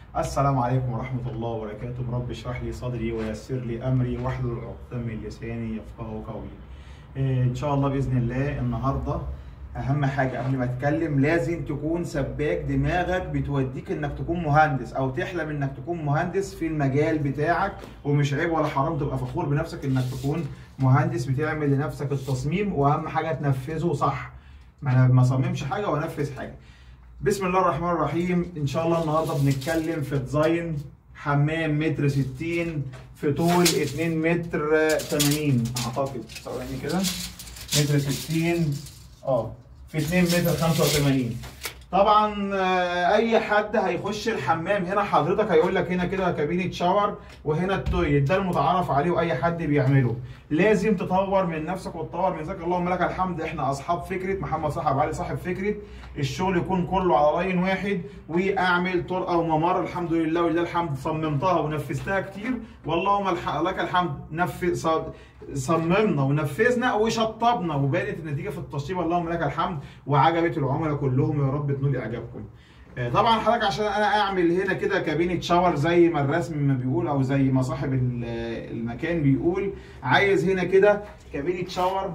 السلام عليكم ورحمة الله وبركاته رب اشرح لي صدري ويسر لي أمري واحلل عقدة من لساني يفقهوا قولي إيه، إن شاء الله بإذن الله النهاردة أهم حاجة قبل ما أتكلم لازم تكون سباك دماغك بتوديك إنك تكون مهندس أو تحلم إنك تكون مهندس في المجال بتاعك ومش عيب ولا حرام تبقى فخور بنفسك إنك تكون مهندس بتعمل لنفسك التصميم وأهم حاجة تنفذه صح ما ما صممش حاجة وأنفذ حاجة بسم الله الرحمن الرحيم ان شاء الله النهارده بنتكلم في ديزاين حمام متر 60 في طول 2 متر 80 اعتقد ثواني كده متر 60 اه في 2 متر 85 طبعا آه، اي حد هيخش الحمام هنا حضرتك هيقول لك هنا كده كابينه شاور وهنا التويليت ده المتعارف عليه واي حد بيعمله لازم تطور من نفسك وتطور من ذاتك اللهم لك الحمد احنا اصحاب فكره محمد صاحب علي صاحب فكره الشغل يكون كله على لاين واحد واعمل طرقه وممر الحمد لله ولله الحمد صممتها ونفذتها كتير واللهم الح- لك الحمد نفذ ص- صممنا ونفذنا وشطبنا وبانت النتيجه في التشطيب اللهم لك الحمد وعجبت العملاء كلهم يا رب تنول اعجابكم آه، طبعا حضرتك عشان انا اعمل هنا كده كابينه شاور زي ما الرسم ما بيقول او زي ما صاحب ال- المكان بيقول عايز هنا كده كابينه شاور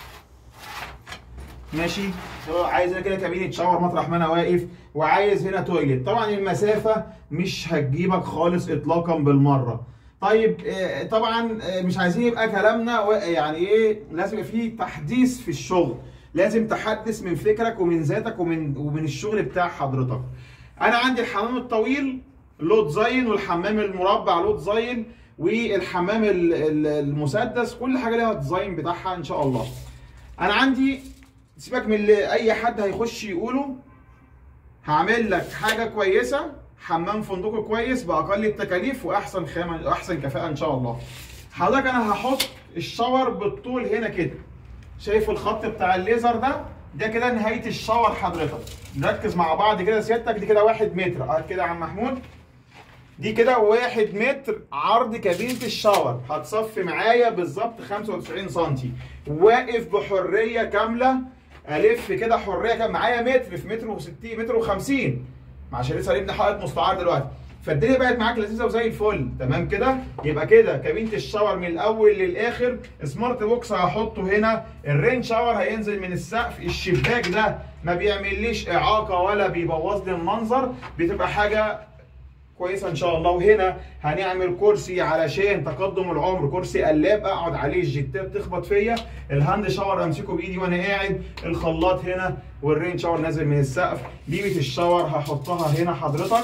ماشي هو عايز هنا كده كابينه شاور مطرح ما انا واقف وعايز هنا تويليت طبعا المسافه مش هتجيبك خالص اطلاقا بالمره طيب آه، طبعا آه، مش عايزين يبقى كلامنا و- يعني ايه لازم يبقى فيه تحديث في الشغل لازم تحدث من فكرك ومن ذاتك ومن ومن الشغل بتاع حضرتك انا عندي الحمام الطويل له ديزاين والحمام المربع له ديزاين والحمام ال- ال- المسدس كل حاجه ليها ديزاين بتاعها ان شاء الله انا عندي سيبك من اللي اي حد هيخش يقوله هعمل لك حاجه كويسه حمام فندقي كويس باقل التكاليف واحسن خامه واحسن كفاءه ان شاء الله حضرتك انا هحط الشاور بالطول هنا كده شايف الخط بتاع الليزر ده ده كده نهايه الشاور حضرتك نركز مع بعض كده سيادتك دي كده واحد متر اه كده يا عم محمود دي كده واحد متر عرض كابينة الشاور هتصفي معايا بالظبط 95 سنتي واقف بحرية كاملة ألف كده حرية كاملة معايا متر في متر و60 متر و50 عشان لسه هنبني حائط مستعار دلوقتي فالدنيا بقت معاك لذيذه وزي الفل تمام كده يبقى كده كابينه الشاور من الاول للاخر سمارت بوكس هحطه هنا الرين شاور هينزل من السقف الشباك ده ما بيعمليش اعاقه ولا بيبوظ لي المنظر بتبقى حاجه كويسه ان شاء الله وهنا هنعمل كرسي علشان تقدم العمر كرسي قلاب اقعد عليه الجتات تخبط فيا الهاند شاور امسكه بايدي وانا قاعد الخلاط هنا والرين شاور نازل من السقف بيبه الشاور هحطها هنا حضرتك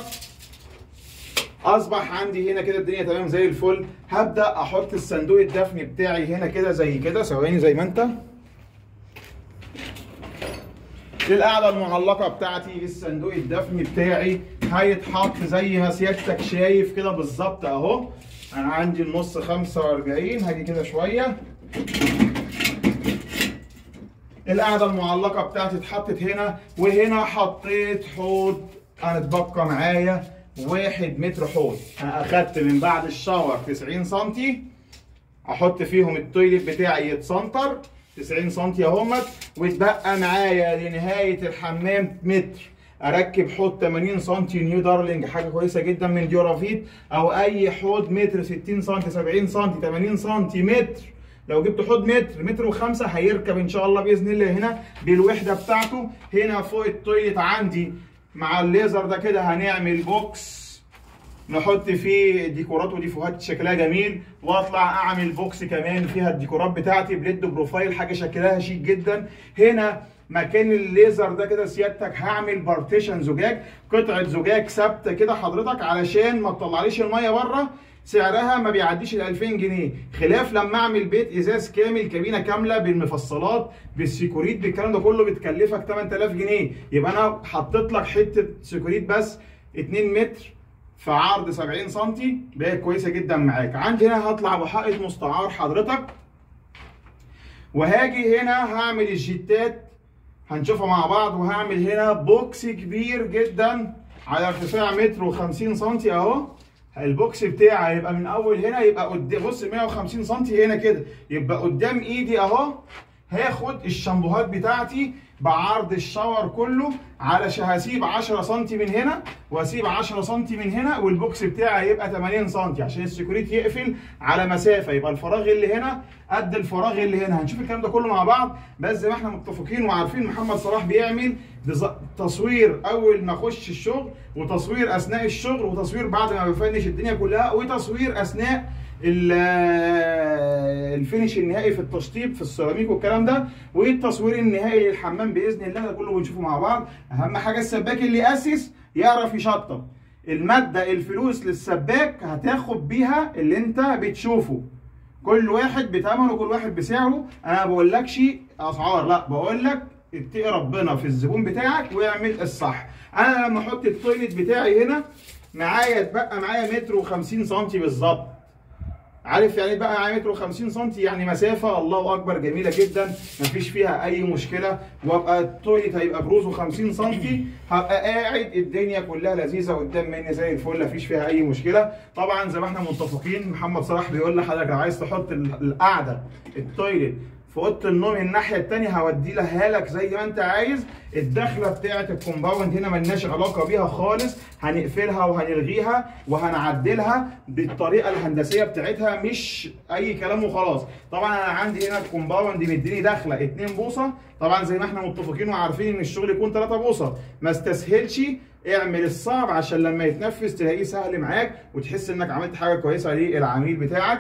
اصبح عندي هنا كده الدنيا تمام زي الفل هبدا احط الصندوق الدفن بتاعي هنا كده زي كده ثواني زي ما انت القاعدة المعلقة بتاعتي الصندوق الدفن بتاعي هيتحط زي ما سيادتك شايف كده بالظبط اهو انا عندي النص 45 هاجي كده شوية القاعدة المعلقة بتاعتي اتحطت هنا وهنا حطيت حوض انا اتبقى معايا واحد متر حوض انا اخدت من بعد الشاور 90 سنتي احط فيهم التويليت بتاعي يتسنتر 90 سم اهمت واتبقى معايا لنهايه الحمام متر اركب حوض 80 سم نيو دارلينج حاجه كويسه جدا من ديورافيت او اي حوض متر 60 سم 70 سم 80 سم متر لو جبت حوض متر متر وخمسة هيركب ان شاء الله باذن الله هنا بالوحده بتاعته هنا فوق التويليت عندي مع الليزر ده كده هنعمل بوكس نحط فيه ديكورات وديفوهات شكلها جميل واطلع اعمل بوكس كمان فيها الديكورات بتاعتي بليد بروفايل حاجه شكلها شيك جدا هنا مكان الليزر ده كده سيادتك هعمل بارتيشن زجاج قطعه زجاج ثابته كده حضرتك علشان ما تطلعليش الميه بره سعرها ما بيعديش ال 2000 جنيه خلاف لما اعمل بيت ازاز كامل كابينه كامله بالمفصلات بالسيكوريت بالكلام ده كله بتكلفك 8000 جنيه يبقى انا حطيت لك حته سيكوريت بس 2 متر في عرض 70 سم بقت كويسه جدا معاك عندي هنا هطلع بحائط مستعار حضرتك وهاجي هنا هعمل الجيتات هنشوفها مع بعض وهعمل هنا بوكس كبير جدا على ارتفاع متر و50 سم اهو البوكس بتاعي هيبقى من اول هنا يبقى قدام بص 150 سم هنا كده يبقى قدام ايدي اهو هاخد الشامبوهات بتاعتي بعرض الشاور كله علشان هسيب 10 سم من هنا واسيب 10 سم من هنا والبوكس بتاعي هيبقى 80 سم عشان السكيورتي يقفل على مسافه يبقى الفراغ اللي هنا قد الفراغ اللي هنا هنشوف الكلام ده كله مع بعض بس زي ما احنا متفقين وعارفين محمد صلاح بيعمل ديز- تصوير اول ما اخش الشغل وتصوير اثناء الشغل وتصوير بعد ما بفنش الدنيا كلها وتصوير اثناء ال- الفينش النهائي في التشطيب في السيراميك والكلام ده والتصوير النهائي للحمام باذن الله ده كله بنشوفه مع بعض اهم حاجه السباك اللي ياسس يعرف يشطب الماده الفلوس للسباك هتاخد بيها اللي انت بتشوفه كل واحد بثمنه كل واحد بسعره انا ما بقولكش اسعار لا بقول لك اتقي ربنا في الزبون بتاعك واعمل الصح انا لما احط التويلت بتاعي هنا معايا اتبقى معايا متر و50 سم بالظبط عارف يعني بقى معايا متر و50 سم يعني مسافه الله اكبر جميله جدا مفيش فيها اي مشكله وابقى التويلت هيبقى بروزه 50 سم هبقى قاعد الدنيا كلها لذيذه قدام مني زي الفل مفيش فيها اي مشكله طبعا زي ما احنا متفقين محمد صلاح بيقول لحضرتك لو عايز تحط ال- القعده التويلت في اوضه النوم الناحيه الثانيه هودي لها لك زي ما انت عايز الدخله بتاعه الكومباوند هنا ملناش علاقه بيها خالص هنقفلها وهنلغيها وهنعدلها بالطريقه الهندسيه بتاعتها مش اي كلام وخلاص طبعا انا عندي هنا الكومباوند مديني داخله 2 بوصه طبعا زي ما احنا متفقين وعارفين ان الشغل يكون 3 بوصه ما استسهلش اعمل الصعب عشان لما يتنفذ تلاقيه سهل معاك وتحس انك عملت حاجه كويسه للعميل بتاعك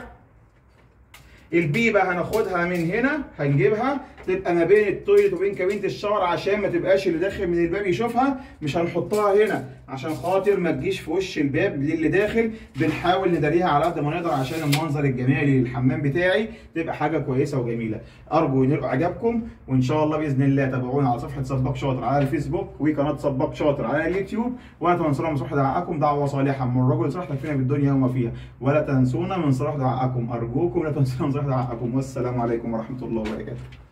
البيبه هناخدها من هنا هنجيبها تبقى ما بين التويلت وبين كابينه الشاور عشان ما تبقاش اللي داخل من الباب يشوفها مش هنحطها هنا عشان خاطر ما تجيش في وش الباب للي داخل بنحاول نداريها على قد ما نقدر عشان المنظر الجمالي للحمام بتاعي تبقى حاجه كويسه وجميله ارجو ان يبقى عجبكم وان شاء الله باذن الله تابعونا على صفحه سباك شاطر على الفيسبوك وقناه سباك شاطر على اليوتيوب ولا تنسونا من صالح دعائكم دعوه صالحه من الرجل صالح تكفينا بالدنيا وما فيها ولا تنسونا من صالح دعائكم ارجوكم لا تنسونا من صالح دعائكم والسلام عليكم ورحمه الله وبركاته